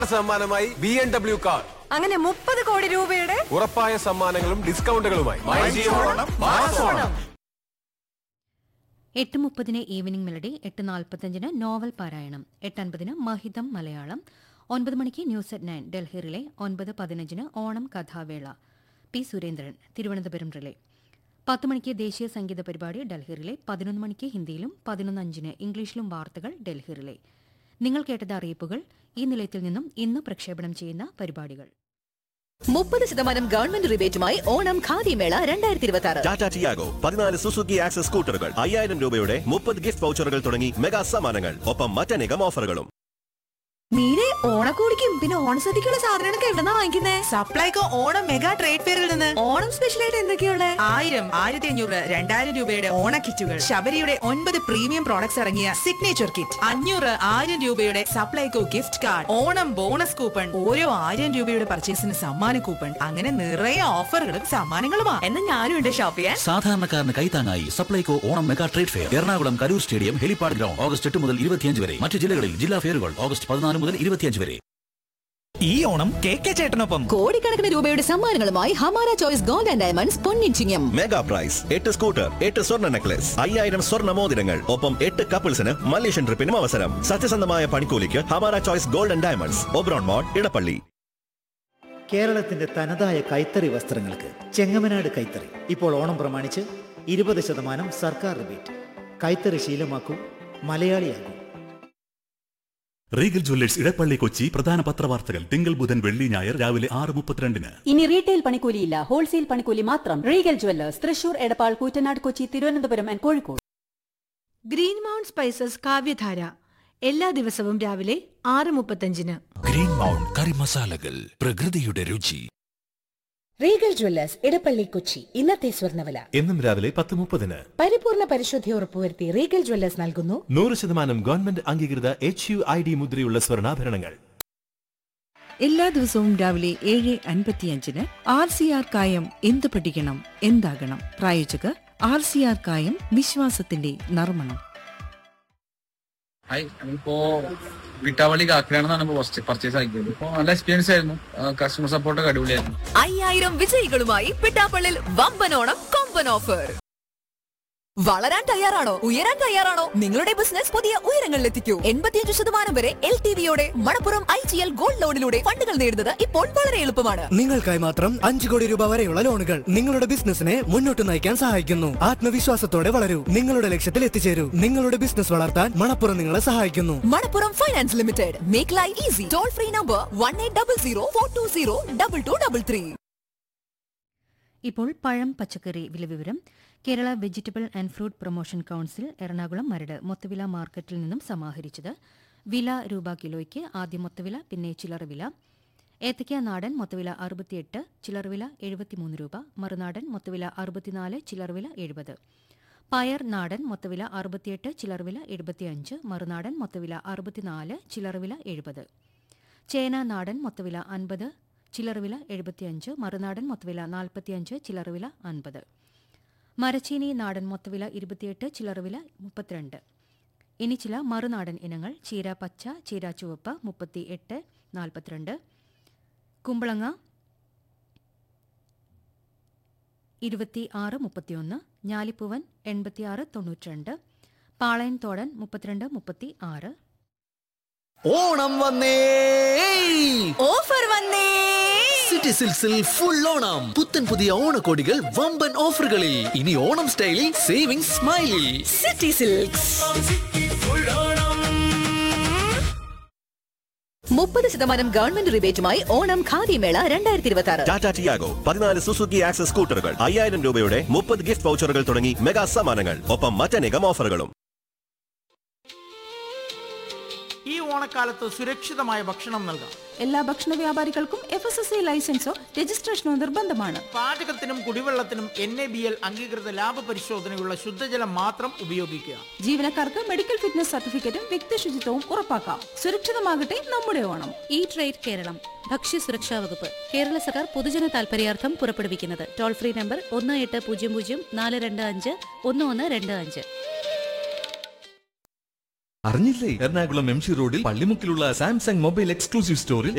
സമ്മാനമായി B M W car അങ്ങനെ മുപ്പത് കോടി രൂപയുടെ ഉറപ്പായ സമ്മാനങ്ങളും ഡിസ്കൗണ്ടുകളുമായി എട്ട് മുപ്പതിന് ഈവനിംഗ് മെലഡി എട്ട് നാൽപ്പത്തഞ്ചിന് നോവൽ പാരായണം എട്ട് അൻപതിന് മഹിതം മലയാളം ഒൻപത് മണിക്ക് ന്യൂസ് അറ്റ് നയൻ ഡൽഹി ഒൻപത് പതിനഞ്ചിന് ഓണം കഥാവേള പി സുരേന്ദ്രൻ തിരുവനന്തപുരം റിലേ പത്ത് മണിക്ക് ദേശീയ സംഗീത പരിപാടി ഡൽഹി പതിനൊന്ന് മണിക്ക് ഹിന്ദിയിലും പതിനൊന്ന് അഞ്ചിന് ഇംഗ്ലീഷിലും വാർത്തകൾ ഡൽഹി നിങ്ങൾ കേട്ടത് അറിയിപ്പുകൾ ഈ നിലയത്തിൽ നിന്നും ഇന്ന് പ്രക്ഷേപണം ചെയ്യുന്ന പരിപാടികൾ മുപ്പത് ശതമാനം ഗവൺമെന്റ് റിബേറ്റുമായി ഓണം ഖാദി മേള രണ്ടായിരത്തി ഇരുപത്തി ആറ് ടാറ്റ ടിയാഗോ പതിനാല് സുസുക്കി ആക്സസ് സ്കൂട്ടറുകൾ അയ്യായിരം രൂപയുടെ മുപ്പത് ഗിഫ്റ്റ് വൗച്ചറുകൾ തുടങ്ങി മെഗാ സമ്മാനങ്ങൾ ഒപ്പം മറ്റനേകം ഓഫറുകളും മീനെ ഓണക്കോടിക്കും പിന്നെ ഓണസദ്യക്കുള്ള സാധനങ്ങളൊക്കെ എവിടെന്നാ വാങ്ങിക്കുന്നേ സപ്ലൈകോ ഓണം മെഗാ ട്രേഡ് ഫെയറിൽ നിന്ന് ഓണം സ്പെഷ്യൽ ആയിട്ട് എന്തൊക്കെയുള്ള ആയിരം ആയിരത്തി അഞ്ഞൂറ് രണ്ടായിരം രൂപയുടെ ഓണ കിറ്റുകൾ ശബരിയുടെ ഒൻപത് പ്രീമിയം പ്രോഡക്ട്സ് ഇറങ്ങിയ സിഗ്നേച്ചർ കിറ്റ് അഞ്ഞൂറ് ആയിരം രൂപയുടെ Supplyco gift card Onam bonus coupon ഓരോ ആയിരം രൂപയുടെ പർച്ചേസിന് സമ്മാന കൂപ്പൺ അങ്ങനെ നിറയെ ഓഫറുകളും സമ്മാനങ്ങളുമാ എന്നാ ഞാനും ഉണ്ട് ഷോപ്പ് ചെയ്യാൻ സാധാരണക്കാരന് കൈത്താങ്ങായി Supplyco Onam mega trade fair Ernakulam Karur stadium helipad ground August എട്ട് മുതൽ ഇരുപത്തിയഞ്ച് വരെ മറ്റു ജില്ലകളിൽ ജില്ലാ ഫെയറുകൾ ഓഗസ്റ്റ് പതിനാല് മുതൽ ഇരുപത്തിയഞ്ച് വരെ ഈ ഓണം കെ കെ ചേട്ടനൊപ്പം കോടിക്കണക്കിന് രൂപയുടെ സമ്മാനങ്ങളുമായി Hamara choice gold and diamonds പൊന്നിച്ചിങ്ങം മെഗാ പ്രൈസ് എട്ട് സ്കൂട്ടർ എട്ട് സ്വർണ്ണ നെക്ലസ് അയ്യായിരം സ്വർണ്ണ മോതിരങ്ങൾ ഒപ്പം എട്ട് കപ്പിൾസിന് മലേഷ്യൻ ട്രിപ്പിനും അവസരം സത്യസന്ധമായ പണിക്കൂലിക്ക് Hamara choice gold and diamonds Oberon mall Edappally കേരളത്തിന്റെ തനതായ കൈത്തറി വസ്ത്രങ്ങൾക്ക് ചെങ്ങമനാട് കൈത്തറി ഇപ്പോൾ ഓണം പ്രമാണിച്ച് ഇരുപത് ശതമാനം സർക്കാർ റിബേറ്റ് കൈത്തറി ശീലമാക്കൂ മലയാളിയാകൂ റീഗൽ ജ്വല്ലേഴ്സ് ഇടപ്പള്ളി കൊച്ചി പ്രധാന പത്രവാർത്തകൾ തിങ്കൾ ബുധൻ വെള്ളി ഞായർ രാവിലെ ആറ് മുപ്പത്തിരണ്ടിന് ഇനി റീറ്റെയിൽ പണിക്കൂലിയില്ല ഹോൾസെയിൽ പണിക്കൂലി മാത്രം Regal jewellers Thrissur Edappal Koottanad Kochi Thiruvananthapuram and Kozhikode green mount spices കാവ്യധാര എല്ലാ ദിവസവും രാവിലെ ആറ് മുപ്പത്തഞ്ചിന് ഗ്രീൻ മൗണ്ട് കറി മസാലകൾ പ്രകൃതിയുടെ രുചി റീഗൽ ജ്വല്ലേഴ്സ് ഇടപ്പള്ളി കൊച്ചി ഇന്നത്തെ സ്വർണ്ണവില എന്നും രാവിലെ പത്ത് മുപ്പതിന് പരിപൂർണ പരിശുദ്ധി ഉറപ്പുവരുത്തി റീഗൽ ജ്വല്ലേഴ്സ് നൽകുന്നു നൂറ് ശതമാനം ഗവൺമെന്റ് അംഗീകൃത എച്ച് യു ഐ ഡി മുദ്രയുള്ള സ്വർണ്ണാഭരണങ്ങൾ എല്ലാ ദിവസവും രാവിലെ ഏഴ് അൻപത്തിയഞ്ചിന് ആർ സി ആർ കായം എന്ത് പഠിക്കണം എന്താകണം പ്രായോജകർ ആർ സി ആർ കായം വിശ്വാസത്തിന്റെ നർമ്മണം ഹായ് നമ്മളിപ്പോ വിട്ടാവളി കാക്കനാണെന്നാണ് ഇപ്പോ ഫസ്റ്റ് പർച്ചേസ് ആക്കിയത് ഇപ്പൊ നല്ല എക്സ്പീരിയൻസ് ആയിരുന്നു കസ്റ്റമർ സപ്പോർട്ടൊക്കെ അടിപൊളിയായിരുന്നു അയ്യായിരം വിജയികളുമായി പിട്ടാപ്പള്ളിൽ വമ്പനോണം കൊമ്പൻ ഓഫർ വളരാൻ തയ്യാറാണോ ഉയരാൻ തയ്യാറാണോ നിങ്ങളുടെ ബിസിനസ് പുതിയ ഉയരങ്ങളിലെത്തിക്കൂ എൺപത്തിയഞ്ച് ശതമാനം വരെ എൽ ടി വിയോടെ Manappuram I G L gold ലോണിലൂടെ ഫണ്ടുകൾ നേടുന്നത് ഇപ്പോൾ വളരെ എളുപ്പമാണ് നിങ്ങൾക്കായി മാത്രം അഞ്ചു കോടി രൂപ വരെയുള്ള ലോണുകൾ നിങ്ങളുടെ ബിസിനസിനെ മുന്നോട്ട് നയിക്കാൻ സഹായിക്കുന്നു ആത്മവിശ്വാസത്തോടെ വളരൂ നിങ്ങളുടെ ലക്ഷ്യത്തിൽ എത്തിച്ചേരൂ നിങ്ങളുടെ ബിസിനസ് വളർത്താൻ മണപ്പുറം നിങ്ങളെ സഹായിക്കുന്നു Manappuram finance limited make life easy toll free number one eight double zero four two zero double two double three ഇപ്പോൾ പഴം പച്ചക്കറി വിലവിവരം Kerala vegetable and fruit promotion council Ernakulam Maradu മൊത്തവില മാർക്കറ്റിൽ നിന്നും സമാഹരിച്ചത് വില രൂപ കിലോയ്ക്ക് ആദ്യം മൊത്തവില പിന്നെ ചില്ലറ വില ഏത്തയ്ക്ക നാടൻ മൊത്തവില അറുപത്തിയെട്ട് ചില്ലറ വില എഴുപത്തിമൂന്ന് രൂപ മറുനാടൻ മൊത്തവില അറുപത്തിനാല് ചില്ലറ വില എഴുപത് പയർ നാടൻ മൊത്തവില അറുപത്തിയെട്ട് ചില്ലറ വില എഴുപത്തിയഞ്ച് മറുനാടൻ മൊത്തവില അറുപത്തിനാല് ചില്ലറ വില എഴുപത് ചേന നാടൻ മൊത്തവില അൻപത് ചില്ലറവില എഴുപത്തിയഞ്ച് മറുനാടൻ മൊത്തവില നാൽപ്പത്തിയഞ്ച് ചില്ലറവില അൻപത് മരച്ചീനി നാടൻ മൊത്തവില ഇരുപത്തിയെട്ട് ചില്ലറവില മുപ്പത്തിരണ്ട് ഇനി ചില മറുനാടൻ ഇനങ്ങൾ ചീര പച്ച ചീര ചുവപ്പ് മുപ്പത്തി എട്ട് നാൽപ്പത്തിരണ്ട് കുമ്പളങ്ങ ഇരുപത്തി ആറ് മുപ്പത്തിയൊന്ന് ഞാലിപ്പൂവൻ എൺപത്തിയാറ് തൊണ്ണൂറ്റിരണ്ട് പാളയൻ തോടൻ മുപ്പത്തിരണ്ട് മുപ്പത്തി ആറ് ഓണം വന്നേ ഓഫർ വന്നേ സിറ്റി സിൽക്സിൽ ഫുൾ ഓണം പുത്തൻ പുതിയ ഓണക്കോടികൾ വമ്പൻ ഓഫറുകളിൽ ഇനി ഓണം സ്റ്റൈലിൽ സേവിംഗ് സ്മൈലിൽ സിറ്റി സിൽക്സ് മുപ്പത് ശതമാനം ഗവൺമെന്റ് റിബേറ്റുമായി ഓണം ഖാദി മേള രണ്ടായിരത്തി ഇരുപത്തി ആറ് ടാറ്റ ടിയാഗോ പതിനാല് സുസുക്കി ആക്സസ് സ്കൂട്ടറുകൾ അയ്യായിരം രൂപയുടെ മുപ്പത് ഗിഫ്റ്റ് വൗച്ചറുകൾ തുടങ്ങി മെഗാ സമ്മാനങ്ങൾ ഒപ്പം മറ്റനേകം ഓഫറുകളും ഈ ഓണക്കാലത്ത് സുരക്ഷിതമായ ഭക്ഷണം നൽകാം എല്ലാ ഭക്ഷണ വ്യാപാരികൾക്കും എഫ് എസ് എസ് ഐ ലൈസൻസോ രജിസ്ട്രേഷനോ നിർബന്ധമാണ് പാചകത്തിനും കുടിവെള്ളത്തിനും എൻ എ ബി എൽ അംഗീകൃത ലാഭ പരിശോധനയുള്ള ശുദ്ധജലം മാത്രം ഉപയോഗിക്കുക ജീവനക്കാർക്ക് മെഡിക്കൽ ഫിറ്റ്നസ് സർട്ടിഫിക്കറ്റും വ്യക്തി ശുചിത്വവും ഉറപ്പാക്കാം സുരക്ഷിതമാകട്ടെ നമ്മുടെ ഓണം ഈ ട്രേഡ് കേരളം ഭക്ഷ്യസുരക്ഷാ വകുപ്പ് കേരള സർക്കാർ പൊതുജന താൽപര്യാർത്ഥം പുറപ്പെടുവിക്കുന്നത് ടോൾ ഫ്രീ നമ്പർ ഒന്ന് എട്ട് പൂജ്യം പൂജ്യം നാല് രണ്ട് അഞ്ച് ഒന്ന് ഒന്ന് രണ്ട് അഞ്ച് അറിഞ്ഞില്ലേ എറണാകുളം എം ജി റോഡിൽ പള്ളിമുക്കിലുള്ള സാംസങ് മൊബൈൽ എക്സ്ക്ലൂസീവ് സ്റ്റോറിൽ